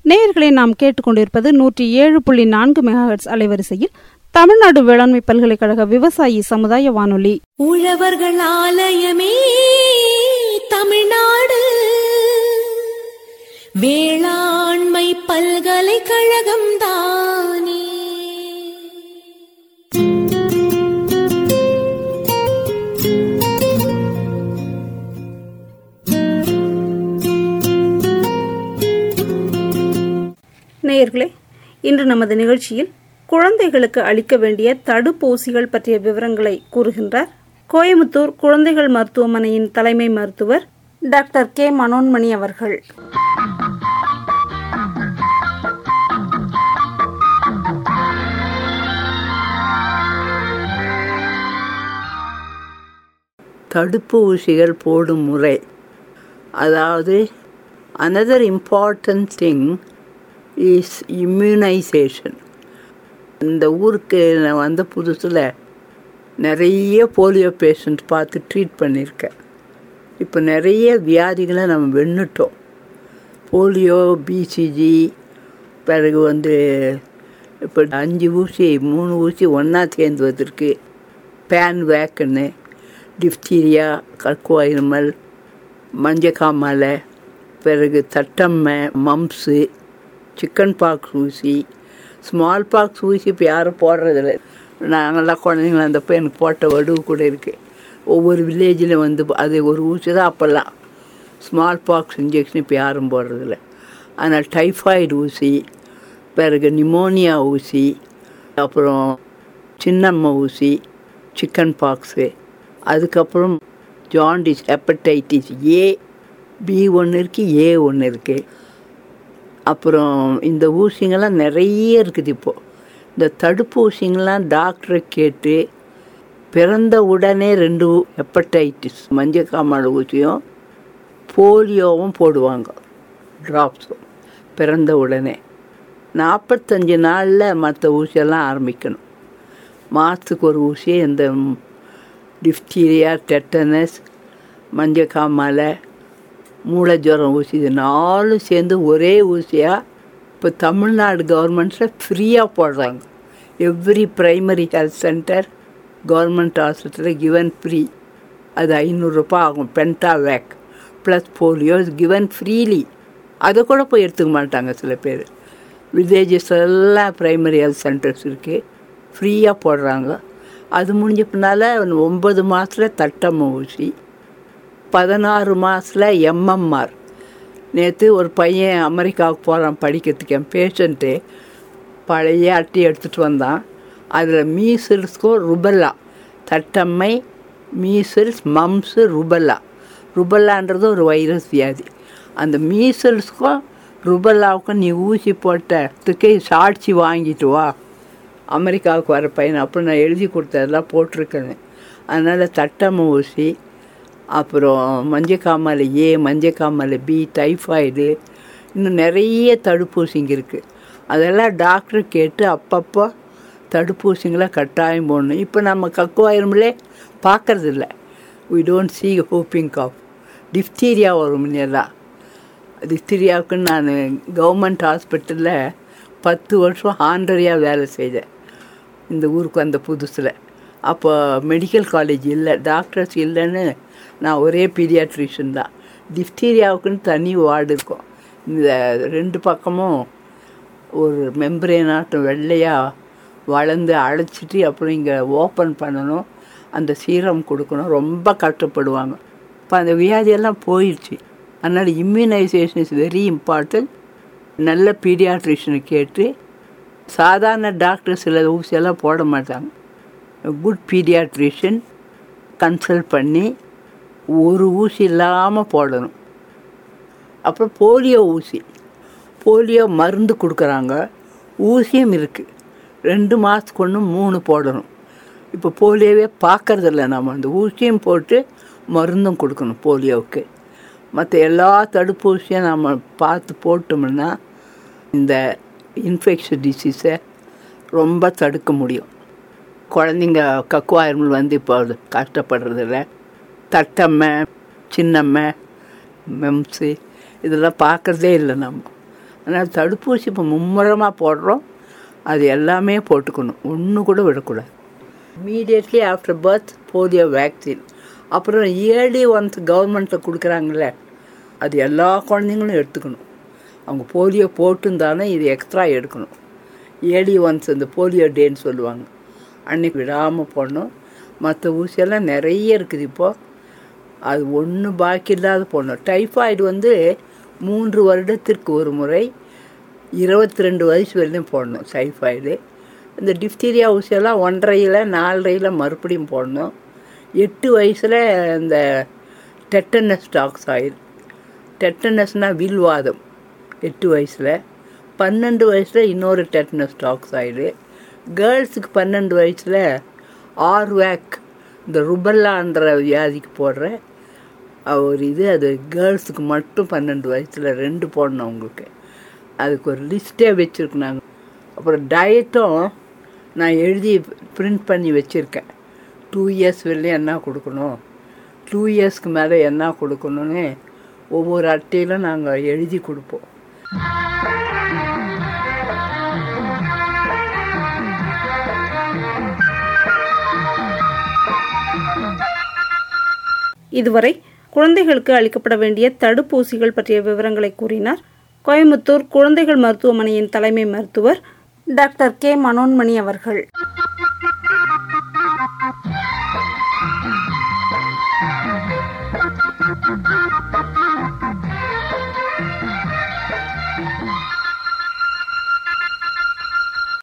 நேயர்களை நாம் கேட்டுக்கொண்டிருப்பது நூற்றி ஏழு புள்ளி நான்கு மெகாஹெட்ஸ் அலைவரிசையில் தமிழ்நாடு வேளாண்மை பல்கலைக்கழக விவசாயி சமுதாய வானொலி உழவர்கள் ஆலயமே தமிழ்நாடு வேளாண்மை பல்கலைக்கழகம் தானே நேயர்களே இன்று நமது நிகழ்ச்சியில் குழந்தைகளுக்கு அளிக்க வேண்டிய தடுப்பூசிகள் பற்றிய விவரங்களை கூறுகின்றார் கோயமுத்தூர் குழந்தைகள் மருத்துவமனையின் தலைமை மருத்துவர் டாக்டர் கே மனோன்மணி அவர்கள் தடுப்பு ஊசிகள் போடும் முறை அதாவது another important thing is immunization இந்த ஊருக்கு நான் வந்த புதுசில் நிறைய போலியோ பேஷண்ட் பார்த்து ட்ரீட் பண்ணியிருக்கேன் இப்போ நிறைய வியாதிகளை நம்ம வென்னுட்டோம் போலியோ பிசிஜி பிறகு வந்து இப்போ அஞ்சு ஊசி மூணு ஊசி ஒன்றா சேர்ந்து வந்திருக்கு பேன் வேக்குன்னு டிஃப்தீரியா கற்குவாயிருமல் மஞ்சக்காமலை பிறகு தட்டம்மை மம்ஸு சிக்கன் பாக்ஸ் ஊசி ஸ்மால் பாக்ஸ் ஊசி இப்போ யாரும் போடுறதில்ல நாங்கள்லாம் குழந்தைங்கள இருந்தப்போ எனக்கு போட்ட வடுவு கூட இருக்குது ஒவ்வொரு வில்லேஜில் வந்து அது ஒரு ஊசி தான் அப்போல்லாம் ஸ்மால் பாக்ஸ் இன்ஜெக்ஷன் இப்போ யாரும் போடுறதில்ல ஆனால் டைஃபாய்டு ஊசி பிறகு நிமோனியா ஊசி அப்புறம் சின்னம்மா ஊசி சிக்கன் பாக்ஸு அதுக்கப்புறம் ஜாண்டிஸ் ஹெப்படைட்டிஸ் ஏ பி ஒன்று இருக்குது ஏ ஒன்று இருக்குது அப்புறம் இந்த ஊசிங்கெல்லாம் நிறைய இருக்குது இப்போது இந்த தடுப்பு ஊசிங்கெல்லாம் டாக்டரை கேட்டு பிறந்த உடனே ரெண்டு ஹெப்படைட்டிஸ் மஞ்சக்காமால் ஊசியும் போலியோவும் போடுவாங்க ட்ராப்ஸும் பிறந்த உடனே நாற்பத்தஞ்சு நாளில் மற்ற ஊசியெல்லாம் ஆரம்பிக்கணும் மாதத்துக்கு ஒரு ஊசி இந்த டிஃப்டீரியா டெட்டனஸ் மஞ்சக்காமாலை மூளை ஜுரம் ஊசி இது நாலும் சேர்ந்து ஒரே ஊசியாக இப்போ தமிழ்நாடு கவர்மெண்ட்டில் ஃப்ரீயாக போடுறாங்க every primary health centre government ஹாஸ்பிட்டலில் கிவன் ஃப்ரீ அது ஐநூறுரூபா ஆகும் pentavac plus polio is given freely அதை கூட போய் எடுத்துக்க மாட்டாங்க சில பேர் வில்லேஜஸ் எல்லாம் ப்ரைமரி ஹெல்த் சென்டர்ஸ் இருக்குது ஃப்ரீயாக போடுறாங்க அது முடிஞ்ச பின்னால் ஒம்பது மாதத்தில் தட்டம்மை ஊசி பதினாறு மாதத்தில் எம்எம்ஆர் நேற்று ஒரு பையன் அமெரிக்காவுக்கு போகிறான் படிக்கிறதுக்கு என் பேஷண்ட்டு பழைய அட்டை எடுத்துகிட்டு வந்தான் அதில் மீசில்ஸ்க்கும் ருபல்லா தட்டம்மை மீசில்ஸ் மம்ஸு ருபல்லா ருபல்லான்றது ஒரு வைரஸ் வியாதி அந்த மீசில்ஸ்க்கும் ருபல்லாவுக்கும் நீ ஊசி போட்டதுக்கு சாட்சி வாங்கிட்டு வா அமெரிக்காவுக்கு வர பையன் அப்புறம் நான் எழுதி கொடுத்ததெல்லாம் போட்டிருக்கேன் அதனால் தட்டம்மை ஊசி அப்புறம் மஞ்சக்காமலை ஏ மஞ்சக்காமலை பி டைஃபாய்டு இன்னும் நிறைய தடுப்பூசிங்க இருக்குது அதெல்லாம் டாக்டர் கேட்டு அப்பப்போ தடுப்பூசிங்களை கட்டாயம் போடணும் இப்போ நம்ம கக்குவாயிரம்லே பார்க்கறதில்ல we don't see hooping cough diphtheria வரும் முன்னெல்லாம் டிஃப்தீரியாவுக்குன்னு நான் கவர்மெண்ட் ஹாஸ்பிட்டலில் பத்து வருஷம் ஆண்டரியாக வேலை செய்தேன் இந்த ஊருக்கு வந்த புதுசில் அப்போ மெடிக்கல் காலேஜ் இல்லை டாக்டர்ஸ் இல்லைன்னு நான் ஒரே பீடியாட்ரிஷியன் தான் டிஃப்டீரியாவுக்குன்னு தனி வார்டு இருக்கும் இந்த ரெண்டு பக்கமும் ஒரு மெம்பரேனாட்டம் வெள்ளையாக வளர்ந்து அழைச்சிட்டு அப்புறம் இங்கே ஓப்பன் பண்ணணும் அந்த சீரம் கொடுக்கணும் ரொம்ப கஷ்டப்படுவாங்க இப்போ அந்த வியாதியெல்லாம் போயிடுச்சு அதனால் இம்யூனைசேஷன் இஸ் வெரி இம்பார்ட்டன்ட் நல்ல பீடியாட்ரிஷனை கேட்டு சாதாரண டாக்டர் சில ஊசியெல்லாம் போட மாட்டாங்க குட் பீடியாட்ரிஷியன் கன்சல்ட் பண்ணி ஒரு ஊசி இல்லாமல் போடணும் அப்புறம் போலியோ ஊசி போலியோ மருந்து கொடுக்குறாங்க ஊசியும் இருக்குது ரெண்டு மாதத்துக்கு ஒன்று மூணு போடணும் இப்போ போலியோவே பார்க்கறதில்ல நம்ம அந்த ஊசியும் போட்டு மருந்தும் கொடுக்கணும் போலியோவுக்கு மற்ற எல்லா தடுப்பூசியும் நம்ம பார்த்து போட்டோம்னா இந்த இன்ஃபெக்ஷன் டிசீஸை ரொம்ப தடுக்க முடியும் குழந்தைங்க கக்குவாயர்கள் வந்து இப்போ கஷ்டப்படுறதில்ல தட்டம்மை சின்னம்மை மெம்ஸு இதெல்லாம் பார்க்குறதே இல்லை நம்ம அதனால் தடுப்பூசி இப்போ மும்முரமாக போடுறோம் அது எல்லாமே போட்டுக்கணும் ஒன்று கூட விடக்கூடாது immediately after birth polio vaccine அப்புறம் இயர்லி ஒன்ஸ் கவர்மெண்ட்டில் கொடுக்குறாங்களே அது எல்லா குழந்தைங்களும் எடுத்துக்கணும் அவங்க போலியோ போட்டுருந்தாலும் இது எக்ஸ்ட்ரா எடுக்கணும் இயர்லி ஒன்ஸ் இந்த போலியோ டேன்னு சொல்லுவாங்க அன்னைக்கு விடாமல் போடணும் மற்ற ஊசியெல்லாம் நிறைய இருக்குது இப்போது அது ஒன்று பாக்கி இல்லாத போடணும் டைஃபாய்டு வந்து மூன்று வருடத்திற்கு ஒரு முறை இருபத்தி ரெண்டு வயசு வரையிலும் போடணும் டைஃபாய்டு இந்த டிப்தீரியா ஊசியெல்லாம் ஒன்றரையில் நாலரையில் மறுபடியும் போடணும் எட்டு வயசில் இந்த டெட்டனஸ் டாக்ஸாயில் டெட்டனஸ்னால் வில்வாதம் எட்டு வயசில் பன்னெண்டு வயசில் இன்னொரு டெட்டனஸ் டாக்ஸாய்டு கேர்ள்ஸுக்கு பன்னெண்டு வயசில் ஆர்வேக் இந்த ருபல்லான்ற வியாதிக்கு போடுற ஒரு இது அது கேர்ள்ஸுக்கு மட்டும் பன்னெண்டு வயசில் ரெண்டு போடணும் அவங்களுக்கு அதுக்கு ஒரு லிஸ்ட்டே வச்சுருக்குனாங்க அப்புறம் டயட்டும் நான் எழுதி பிரிண்ட் பண்ணி வச்சுருக்கேன் டூ இயர்ஸ் வரலையும் என்ன கொடுக்கணும் டூ இயர்ஸ்க்கு மேலே என்ன கொடுக்கணும்னு ஒவ்வொரு அட்டையிலும் நாங்கள் எழுதி கொடுப்போம் இதுவரை குழந்தைகளுக்கு அளிக்கப்பட வேண்டிய தடுப்பூசிகள் பற்றிய விவரங்களை கூறினார் கோயம்புத்தூர் குழந்தைகள் மருத்துவமனையின் தலைமை மருத்துவர் டாக்டர் கே மனோன்மணி அவர்கள்